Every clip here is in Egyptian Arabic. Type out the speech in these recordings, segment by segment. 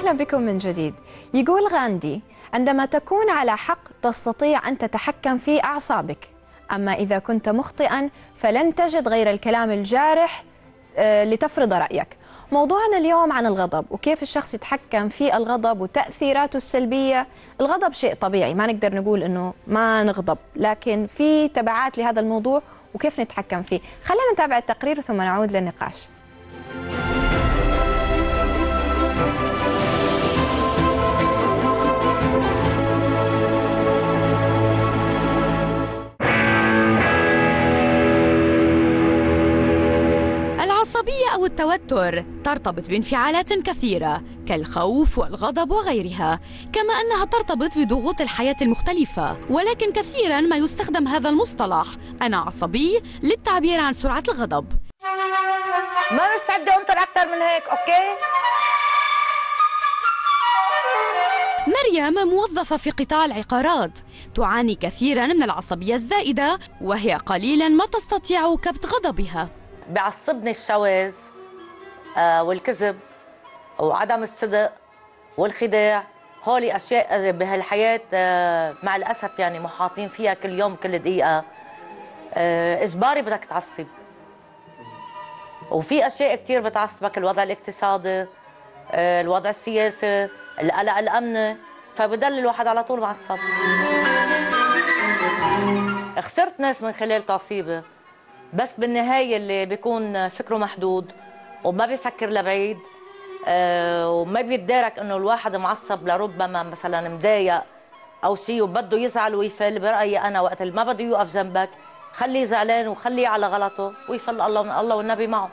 أهلا بكم من جديد يقول غاندي عندما تكون على حق تستطيع أن تتحكم في أعصابك أما إذا كنت مخطئا فلن تجد غير الكلام الجارح آه، لتفرض رأيك موضوعنا اليوم عن الغضب وكيف الشخص يتحكم في الغضب وتأثيراته السلبية الغضب شيء طبيعي ما نقدر نقول أنه ما نغضب لكن في تبعات لهذا الموضوع وكيف نتحكم فيه خلينا نتابع التقرير ثم نعود للنقاش العصبية أو التوتر ترتبط بانفعالات كثيرة كالخوف والغضب وغيرها كما أنها ترتبط بضغوط الحياة المختلفة ولكن كثيرا ما يستخدم هذا المصطلح أنا عصبي للتعبير عن سرعة الغضب ما مستعدة انطر أكثر من هيك أوكي؟ مريم موظفة في قطاع العقارات تعاني كثيرا من العصبية الزائدة وهي قليلا ما تستطيع كبت غضبها بيعصبني الشواذ آه والكذب وعدم الصدق والخداع هولي أشياء بهالحياة آه مع الأسف يعني محاطين فيها كل يوم كل دقيقة آه إجباري بدك تعصب وفي أشياء كتير بتعصبك الوضع الاقتصادي آه الوضع السياسي القلق الأمني فبدل الواحد على طول معصب خسرت ناس من خلال تعصيبي بس بالنهايه اللي بيكون فكره محدود وما بيفكر لبعيد آه وما بيتدارك انه الواحد معصب لربما مثلا مضايق او شيء وبده يزعل ويفل برايي انا وقت اللي ما بده يوقف جنبك خليه زعلان وخليه على غلطه ويفل الله الله والنبي معه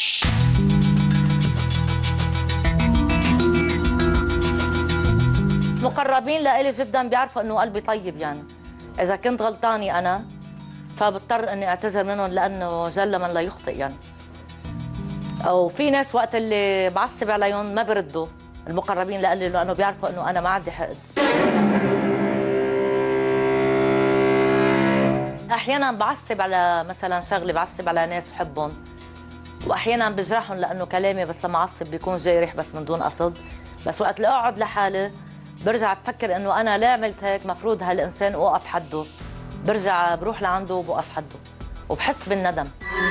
مقربين لإلي جدا بيعرفوا انه قلبي طيب يعني اذا كنت غلطانه انا فبضطر اني اعتذر منهم لانه جل من لا يخطئ يعني او في ناس وقت اللي بعصب عليهم ما بردوا المقربين لإلي لانه بيعرفوا انه انا ما عندي حقد احيانا بعصب على مثلا شغله بعصب على ناس بحبهم واحيانا بجرحهم لانه كلامي بس لما اعصب بيكون جارح بس من دون قصد بس وقت اللي اقعد لحالي برجع بفكر انه انا ليه عملت هيك مفروض هالانسان اوقف حده برجع بروح لعنده وبوقف حده وبحس بالندم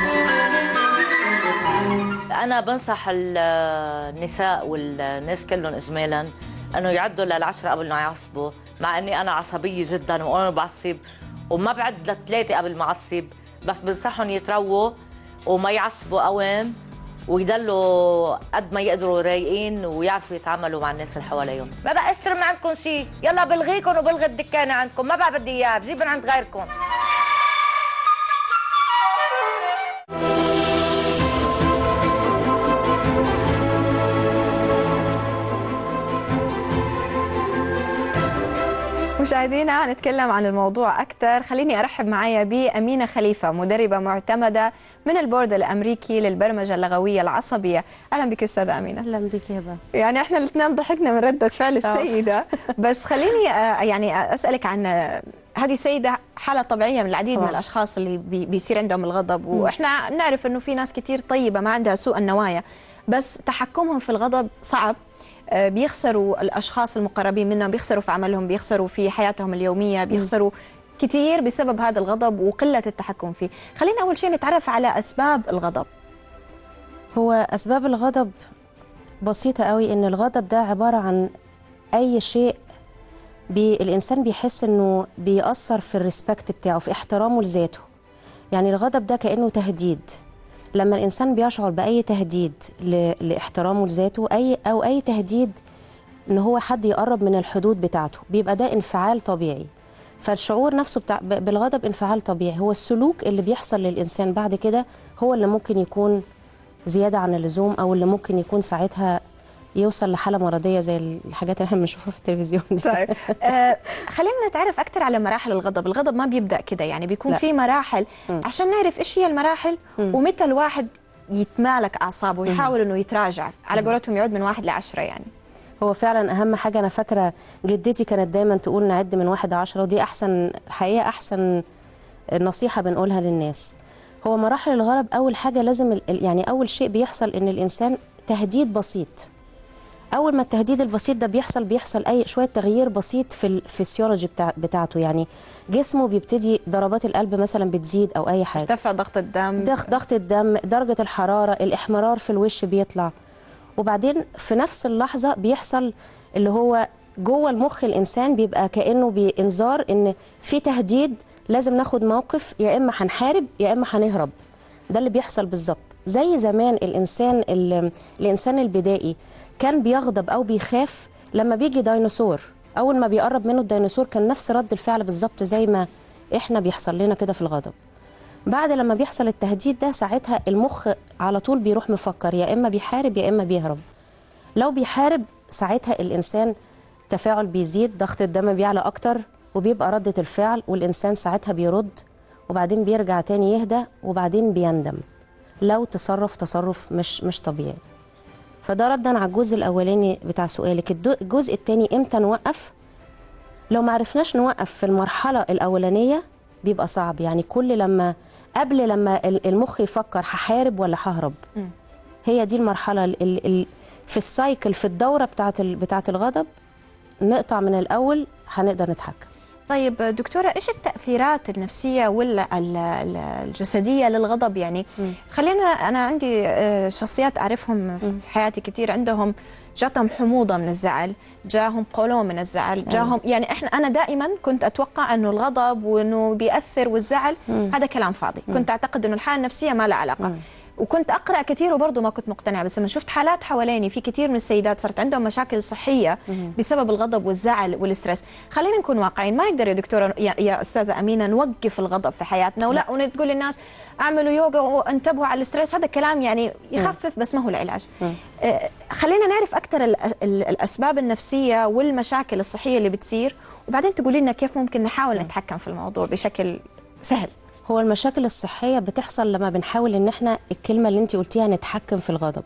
انا بنصح النساء والناس كلهم اجمالا انه يعدوا للعشره قبل ما يعصبوا مع اني انا عصبيه جدا وانا بعصب وما بعد لثلاثه قبل ما اعصب بس بنصحهم يترووا وما يعصبوا قوام ويضلوا قد ما يقدروا رايقين ويعرفوا يتعاملوا مع الناس اللي حواليهم ما بقى اشتري من عندكم شيء يلا بلغيكم وبلغي الدكانه عندكم ما بقى بدي اياه بجيب من عند غيركم مشاهدينا نتكلم عن الموضوع أكثر خليني أرحب معايا بأمينة خليفة مدربة معتمدة من البورد الأمريكي للبرمجة اللغوية العصبية أهلا بك أستاذة أمينة اهلا بك يا با يعني احنا الاثنين ضحكنا من ردة فعل السيدة بس خليني آه، يعني أسألك عن آه، هذه سيدة حالة طبيعية من العديد من طبعا. الأشخاص اللي بي- بيصير عندهم الغضب وإحنا نعرف إنه في ناس كتير طيبة ما عندها سوء النوايا بس تحكمهم في الغضب صعب آه، بيخسروا الأشخاص المقربين منهم بيخسروا في عملهم بيخسروا في حياتهم اليومية بيخسروا كتير بسبب هذا الغضب وقلة التحكم فيه خلينا أول شيء نتعرف على أسباب الغضب هو اسباب الغضب بسيطه قوي ان الغضب ده عباره عن اي شيء بي الانسان بيحس انه بيأثر في الريسبكت بتاعه في احترامه لذاته يعني الغضب ده كانه تهديد لما الانسان بيشعر باي تهديد ل... لاحترامه لذاته اي او اي تهديد ان هو حد يقرب من الحدود بتاعته بيبقى ده انفعال طبيعي فالشعور نفسه بتاع ب- بالغضب انفعال طبيعي هو السلوك اللي بيحصل للانسان بعد كده هو اللي ممكن يكون زياده عن اللزوم او اللي ممكن يكون ساعتها يوصل لحاله مرضيه زي الحاجات اللي احنا بنشوفها في التلفزيون دي طيب آه خلينا نتعرف اكثر على مراحل الغضب الغضب ما بيبدا كده يعني بيكون لا. في مراحل مم. عشان نعرف ايش هي المراحل ومتى الواحد يتمالك اعصابه ويحاول انه يتراجع على قولتهم يعود من واحد لعشرة يعني هو فعلا اهم حاجه انا فاكره جدتي كانت دايما تقول نعد من واحد عشرة ودي احسن الحقيقه احسن نصيحه بنقولها للناس هو مراحل الغضب اول حاجه لازم ال- يعني اول شيء بيحصل ان الانسان تهديد بسيط اول ما التهديد البسيط ده بيحصل بيحصل اي شويه تغيير بسيط في الفسيولوجي بتاع بتاعته يعني جسمه بيبتدي ضربات القلب مثلا بتزيد او اي حاجه ارتفع ضغط الدم ضغط ضغط الدم درجه الحراره الاحمرار في الوش بيطلع وبعدين في نفس اللحظه بيحصل اللي هو جوه المخ الانسان بيبقى كانه بانذار ان في تهديد لازم ناخد موقف يا اما هنحارب يا اما هنهرب ده اللي بيحصل بالظبط زي زمان الانسان ال- الانسان البدائي كان بيغضب او بيخاف لما بيجي ديناصور اول ما بيقرب منه الديناصور كان نفس رد الفعل بالظبط زي ما احنا بيحصل لنا كده في الغضب بعد لما بيحصل التهديد ده ساعتها المخ على طول بيروح مفكر يا اما بيحارب يا اما بيهرب لو بيحارب ساعتها الانسان تفاعل بيزيد ضغط الدم بيعلى اكتر وبيبقى ردة الفعل والانسان ساعتها بيرد وبعدين بيرجع تاني يهدى وبعدين بيندم لو تصرف تصرف مش مش طبيعي فده ردا على الجزء الاولاني بتاع سؤالك الدو- الجزء التاني امتى نوقف لو ما عرفناش نوقف في المرحله الاولانيه بيبقى صعب يعني كل لما قبل لما ال- المخ يفكر هحارب ولا ههرب هي دي المرحله ال ال ال في السايكل في الدوره بتاعه ال- بتاعه الغضب نقطع من الاول هنقدر نتحكم طيب دكتورة إيش التأثيرات النفسية ولا ال- ال- الجسدية للغضب يعني خلينا أنا عندي آه، شخصيات أعرفهم في حياتي كثير عندهم جاتهم حموضة من الزعل جاهم قولون من الزعل جاهم يعني إحنا أنا دائما كنت أتوقع أنه الغضب وأنه بيأثر والزعل هذا كلام فاضي كنت أعتقد أنه الحالة النفسية ما لها علاقة وكنت اقرا كثير وبرضه ما كنت مقتنعه بس لما شفت حالات حواليني في كثير من السيدات صارت عندهم مشاكل صحيه بسبب الغضب والزعل والاسترس خلينا نكون واقعيين ما نقدر يا دكتوره يا, يا استاذه امينه نوقف الغضب في حياتنا ولا ونقول للناس اعملوا يوغا وانتبهوا على الاسترس هذا كلام يعني يخفف بس ما هو العلاج آه، خلينا نعرف اكثر ال- ال- الاسباب النفسيه والمشاكل الصحيه اللي بتصير وبعدين تقولي لنا كيف ممكن نحاول نتحكم في الموضوع بشكل سهل هو المشاكل الصحية بتحصل لما بنحاول ان احنا الكلمة اللي انت قلتيها نتحكم في الغضب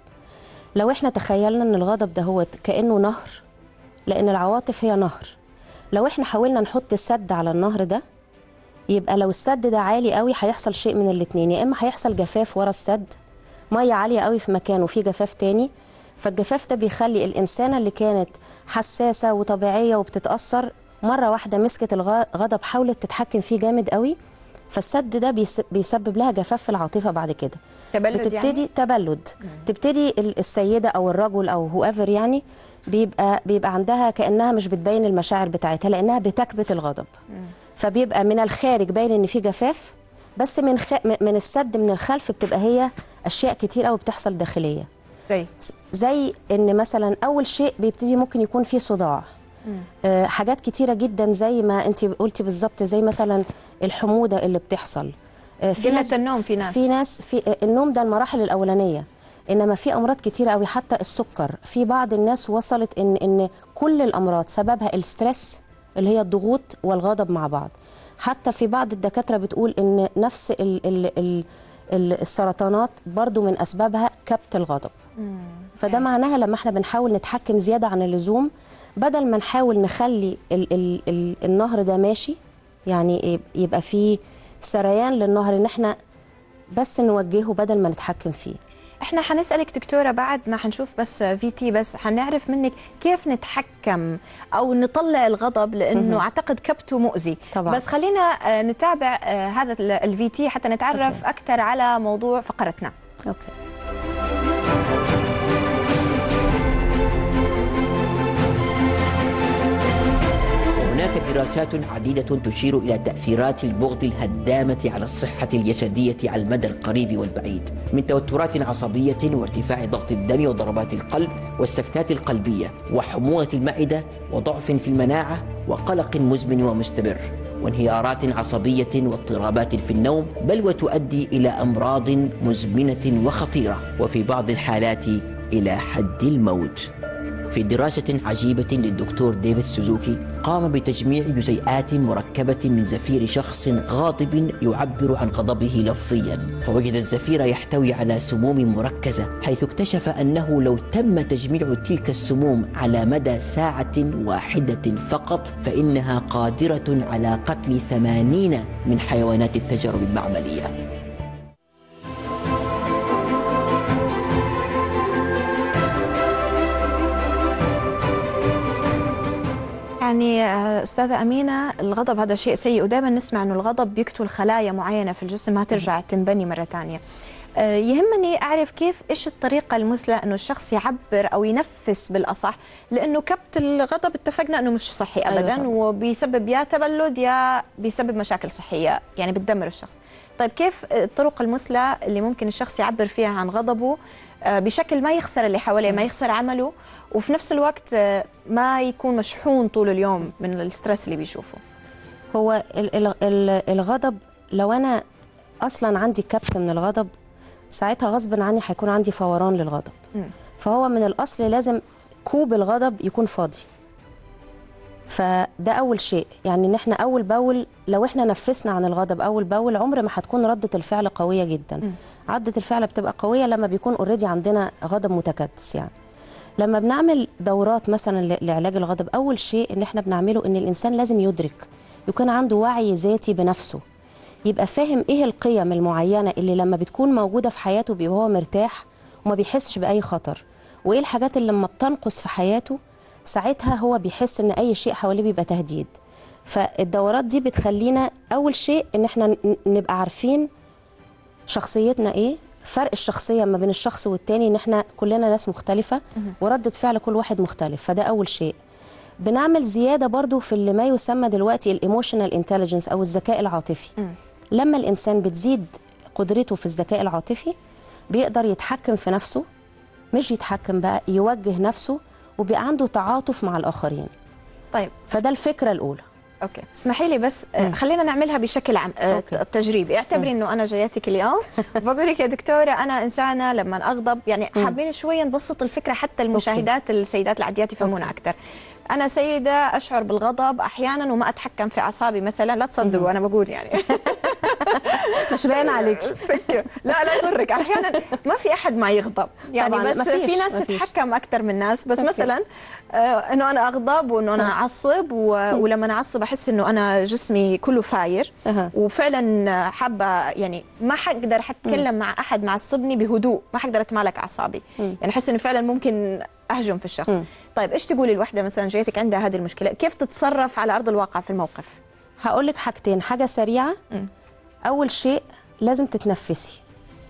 لو احنا تخيلنا ان الغضب ده هو كأنه نهر لان العواطف هي نهر لو احنا حاولنا نحط سد على النهر ده يبقى لو السد ده عالي قوي هيحصل شيء من الاتنين يا اما هيحصل جفاف ورا السد ميه عاليه قوي في مكان وفي جفاف تاني فالجفاف ده بيخلي الانسانه اللي كانت حساسه وطبيعيه وبتتاثر مره واحده مسكت الغضب حاولت تتحكم فيه جامد قوي فالسد ده بيس- بيسبب لها جفاف في العاطفه بعد كده تبلد بتبتدي يعني؟ تبلد تبتدي ال- السيده او الرجل او هو يعني بيبقى بيبقى عندها كانها مش بتبين المشاعر بتاعتها لانها بتكبت الغضب فبيبقى من الخارج باين ان في جفاف بس من خ... من السد من الخلف بتبقى هي اشياء كتير قوي بتحصل داخليه زي زي ان مثلا اول شيء بيبتدي ممكن يكون فيه صداع آه، حاجات كتيره جدا زي ما انت قلتي بالظبط زي مثلا الحموضه اللي بتحصل آه، قلة النوم في ناس. في ناس في آه، النوم ده المراحل الاولانيه انما في امراض كتيره قوي حتى السكر في بعض الناس وصلت ان ان كل الامراض سببها الستريس اللي هي الضغوط والغضب مع بعض حتى في بعض الدكاتره بتقول ان نفس ال ال ال ال- السرطانات برضو من اسبابها كبت الغضب فده معناها لما احنا بنحاول نتحكم زياده عن اللزوم بدل ما نحاول نخلي ال ال ال النهر ده ماشي يعني يبقى فيه سريان للنهر ان احنا بس نوجهه بدل ما نتحكم فيه احنا حنسألك دكتورة بعد ما حنشوف بس في تي بس حنعرف منك كيف نتحكم او نطلع الغضب لانه اعتقد كبته مؤذي طبعاً. بس خلينا آه، نتابع آه، هذا الفي تي حتى نتعرف اكثر على موضوع فقرتنا اوكي هناك دراسات عديدة تشير إلى تأثيرات البغض الهدامة على الصحة الجسدية على المدى القريب والبعيد من توترات عصبية وارتفاع ضغط الدم وضربات القلب والسكتات القلبية وحموضة المعدة وضعف في المناعة وقلق مزمن ومستمر وانهيارات عصبية واضطرابات في النوم بل وتؤدي إلى أمراض مزمنة وخطيرة وفي بعض الحالات إلى حد الموت في دراسة عجيبة للدكتور ديفيد سوزوكي قام بتجميع جزيئات مركبة من زفير شخص غاضب يعبر عن غضبه لفظيا فوجد الزفير يحتوي على سموم مركزة حيث اكتشف أنه لو تم تجميع تلك السموم على مدى ساعة واحدة فقط فإنها قادرة على قتل ثمانين من حيوانات التجارب المعملية يعني آه، استاذه امينه الغضب هذا شيء سيء ودائما نسمع انه الغضب بيقتل خلايا معينه في الجسم ما ترجع تنبني مره ثانيه آه، يهمني اعرف كيف ايش الطريقه المثلى انه الشخص يعبر او ينفس بالاصح لانه كبت الغضب اتفقنا انه مش صحي أيوة ابدا طبعاً. وبيسبب يا تبلد يا بيسبب مشاكل صحيه يعني بتدمر الشخص طيب كيف الطرق المثلى اللي ممكن الشخص يعبر فيها عن غضبه آه، بشكل ما يخسر اللي حواليه ما يخسر عمله وفي نفس الوقت آه، ما يكون مشحون طول اليوم من الستريس اللي بيشوفه هو ال- ال- ال- الغضب لو انا اصلا عندي كبت من الغضب ساعتها غصب عني هيكون عندي فوران للغضب مم. فهو من الاصل لازم كوب الغضب يكون فاضي فده اول شيء يعني ان احنا اول باول لو احنا نفسنا عن الغضب اول باول عمر ما هتكون رده الفعل قويه جدا رده الفعل بتبقى قويه لما بيكون اوريدي عندنا غضب متكدس يعني لما بنعمل دورات مثلا ل- لعلاج الغضب اول شيء ان احنا بنعمله ان الانسان لازم يدرك يكون عنده وعي ذاتي بنفسه يبقى فاهم ايه القيم المعينه اللي لما بتكون موجوده في حياته بيبقى هو مرتاح وما بيحسش باي خطر وايه الحاجات اللي لما بتنقص في حياته ساعتها هو بيحس ان اي شيء حواليه بيبقى تهديد فالدورات دي بتخلينا اول شيء ان احنا ن- نبقى عارفين شخصيتنا ايه فرق الشخصيه ما بين الشخص والتاني ان احنا كلنا ناس مختلفه وردة فعل كل واحد مختلف فده اول شيء بنعمل زياده برضو في اللي ما يسمى دلوقتي الايموشنال انتليجنس او الذكاء العاطفي لما الانسان بتزيد قدرته في الذكاء العاطفي بيقدر يتحكم في نفسه مش يتحكم بقى يوجه نفسه وبيبقى عنده تعاطف مع الاخرين طيب فده الفكره الاولى اوكي اسمحي لي بس آه، خلينا نعملها بشكل عم آه، أوكي. تجريبي اعتبري انه انا جايتك اليوم وبقول لك يا دكتوره انا انسانه لما اغضب يعني حابين شويه نبسط الفكره حتى المشاهدات السيدات العاديات يفهمونا اكثر انا سيده اشعر بالغضب احيانا وما اتحكم في اعصابي مثلا لا تصدقوا انا بقول يعني مش باين عليك لا لا يضرك احيانا ما في احد ما يغضب يعني طبعاً، بس ما فيش، في ناس ما فيش. تتحكم اكثر من ناس بس أوكي. مثلا آه انه انا اغضب وانه انا اعصب و... ولما اعصب احس انه انا جسمي كله فاير أها. وفعلا حابه يعني ما حقدر اتكلم مع احد معصبني بهدوء ما حقدر اتمالك اعصابي يعني احس انه فعلا ممكن اهجم في الشخص طيب ايش تقولي الوحده مثلا جايتك عندها هذه المشكله كيف تتصرف على ارض الواقع في الموقف هقول لك حاجتين حاجه سريعه اول شيء لازم تتنفسي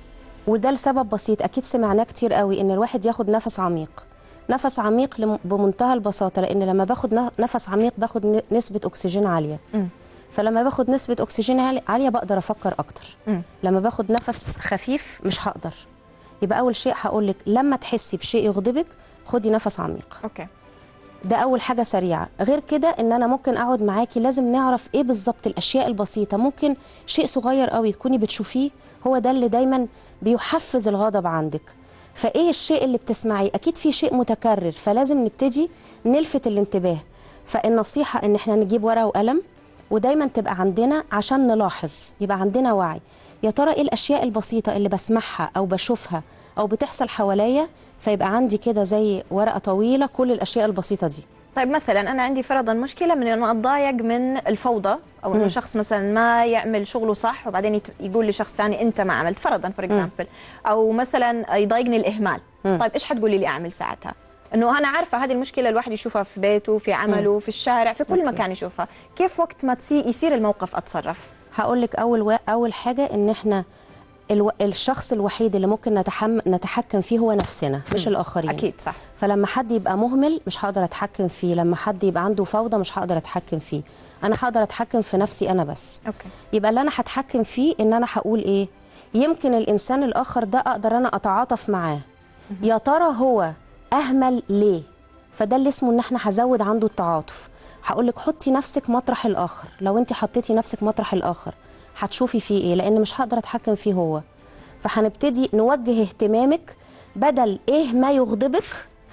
وده لسبب بسيط اكيد سمعناه كتير قوي ان الواحد ياخد نفس عميق نفس عميق لم- بمنتهى البساطه لان لما باخد ن- نفس عميق باخد ن- نسبه اكسجين عاليه فلما باخد نسبه اكسجين عالي- عاليه بقدر افكر اكتر لما باخد نفس خفيف مش هقدر يبقى اول شيء هقول لك لما تحسي بشيء يغضبك خدي نفس عميق اوكي ده اول حاجه سريعه غير كده ان انا ممكن اقعد معاكي لازم نعرف ايه بالظبط الاشياء البسيطه ممكن شيء صغير قوي تكوني بتشوفيه هو ده اللي دايما بيحفز الغضب عندك فايه الشيء اللي بتسمعيه اكيد في شيء متكرر فلازم نبتدي نلفت الانتباه فالنصيحه ان احنا نجيب ورقه وقلم ودايما تبقى عندنا عشان نلاحظ يبقى عندنا وعي يا ترى ايه الاشياء البسيطه اللي بسمعها او بشوفها او بتحصل حواليا فيبقى عندي كده زي ورقه طويله كل الاشياء البسيطه دي طيب مثلا انا عندي فرضا مشكله من انه اتضايق من الفوضى او انه شخص مثلا ما يعمل شغله صح وبعدين يت- يقول لشخص ثاني انت ما عملت فرضا فور اكزامبل او مثلا يضايقني الاهمال طيب ايش حتقولي لي اعمل ساعتها انه انا عارفه هذه المشكله الواحد يشوفها في بيته في عمله في الشارع في كل أوكي. مكان يشوفها كيف وقت ما تسي يصير الموقف اتصرف هقول لك اول و... اول حاجه ان احنا الو... الشخص الوحيد اللي ممكن نتحم... نتحكم فيه هو نفسنا مش الاخرين اكيد صح فلما حد يبقى مهمل مش هقدر اتحكم فيه لما حد يبقى عنده فوضى مش هقدر اتحكم فيه انا هقدر اتحكم في نفسي انا بس اوكي يبقى اللي انا هتحكم فيه ان انا هقول ايه يمكن الانسان الاخر ده اقدر انا اتعاطف معاه يا ترى هو اهمل ليه فده اللي اسمه ان احنا هزود عنده التعاطف هقول لك حطي نفسك مطرح الاخر لو انت حطيتي نفسك مطرح الاخر هتشوفي فيه ايه لان مش هقدر اتحكم فيه هو فهنبتدي نوجه اهتمامك بدل ايه ما يغضبك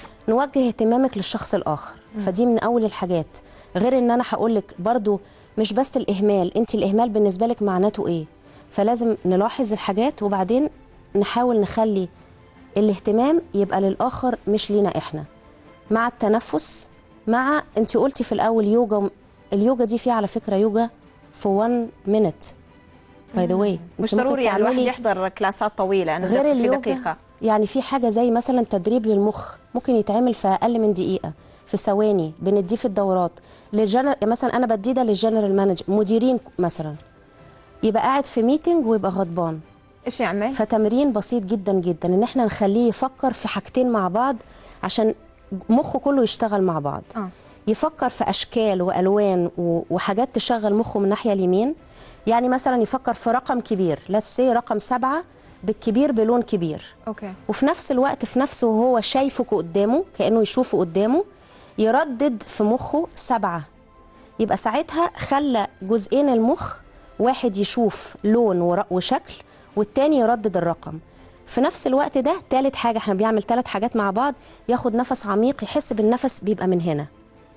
نوجه اهتمامك للشخص الاخر فدي من اول الحاجات غير ان انا هقول لك برضو مش بس الاهمال انت الاهمال بالنسبه لك معناته ايه فلازم نلاحظ الحاجات وبعدين نحاول نخلي الاهتمام يبقى للاخر مش لينا احنا مع التنفس مع انت قلتي في الاول يوجا اليوجا دي فيها على فكره يوجا في 1 مينت باي ذا واي مش ضروري يعني الواحد يحضر كلاسات طويله يعني غير في اليوجا دقيقه يعني في حاجه زي مثلا تدريب للمخ ممكن يتعمل في اقل من دقيقه في ثواني بنديه في الدورات للجنر... مثلا انا بديه ده للجنرال مانجر مديرين مثلا يبقى قاعد في ميتنج ويبقى غضبان ايش يعمل؟ فتمرين بسيط جدا جدا ان احنا نخليه يفكر في حاجتين مع بعض عشان مخه كله يشتغل مع بعض آه. يفكر في اشكال والوان و- وحاجات تشغل مخه من الناحيه اليمين يعني مثلا يفكر في رقم كبير لسي رقم سبعة بالكبير بلون كبير اوكي وفي نفس الوقت في نفسه وهو شايفه قدامه كانه يشوفه قدامه يردد في مخه سبعة يبقى ساعتها خلى جزئين المخ واحد يشوف لون ور- وشكل والتاني يردد الرقم في نفس الوقت ده تالت حاجة احنا بيعمل تلات حاجات مع بعض ياخد نفس عميق يحس بالنفس بيبقى من هنا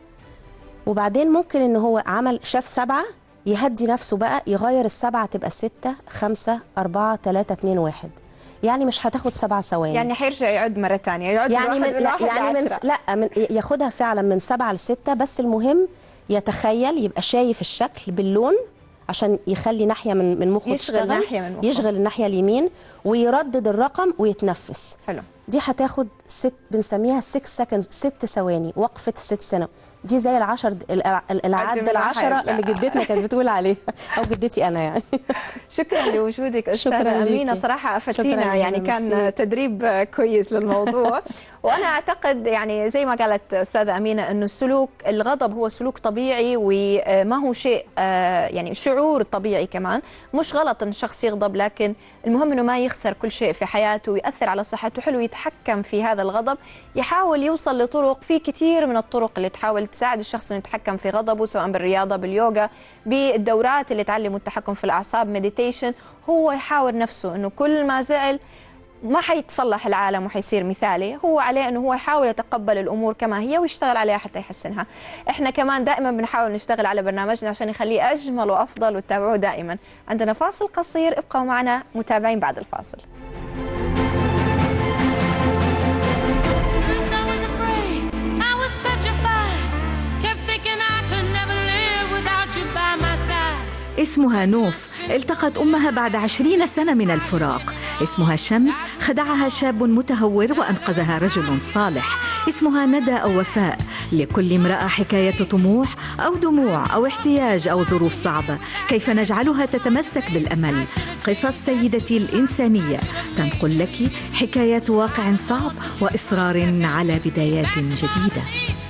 وبعدين ممكن ان هو عمل شاف سبعة يهدي نفسه بقى يغير السبعة تبقى ستة خمسة أربعة تلاتة اتنين واحد يعني مش هتاخد سبع ثواني يعني حيرجع يعد مره ثانيه يعد يعني من من واحد من لا واحد يعني من لعشرة. لا من ياخدها فعلا من سبعة لستة بس المهم يتخيل يبقى شايف الشكل باللون عشان يخلي ناحيه من من مخه يشغل تشتغل ناحية من مخه. يشغل الناحيه اليمين ويردد الرقم ويتنفس حلو دي هتاخد ست بنسميها 6 سكندز ست ثواني وقفه الست سنه دي زي العشر الع- العد من العشره واحد. اللي جدتنا كانت بتقول عليه او جدتي انا يعني شكرا لوجودك شكراً استاذه ليكي. امينه صراحه افدتينا شكراً يعني ليكي، كان ميرسي. تدريب كويس للموضوع وانا اعتقد يعني زي ما قالت استاذه امينه انه السلوك الغضب هو سلوك طبيعي وما هو شيء آه، يعني شعور طبيعي كمان مش غلط ان الشخص يغضب لكن المهم انه ما يخسر كل شيء في حياته ويأثر على صحته حلو يتحكم في هذا الغضب يحاول يوصل لطرق في كثير من الطرق اللي تحاول تساعد الشخص انه يتحكم في غضبه سواء بالرياضه باليوغا بالدورات اللي تعلمه التحكم في الاعصاب مديتيشن هو يحاور نفسه انه كل ما زعل ما حيتصلح العالم وحيصير مثالي هو عليه انه هو يحاول يتقبل الامور كما هي ويشتغل عليها حتى يحسنها احنا كمان دائما بنحاول نشتغل على برنامجنا عشان نخليه اجمل وافضل وتتابعوه دائما عندنا فاصل قصير ابقوا معنا متابعين بعد الفاصل First I was afraid, I was petrified. Kept thinking I could never live without you by my side. اسمها نوف التقت أمها بعد عشرين سنة من الفراق اسمها شمس خدعها شاب متهور وأنقذها رجل صالح اسمها ندى أو وفاء لكل امرأة حكاية طموح أو دموع أو احتياج أو ظروف صعبة كيف نجعلها تتمسك بالأمل قصص سيدتي الإنسانية تنقل لك حكايات واقع صعب وإصرار على بدايات جديدة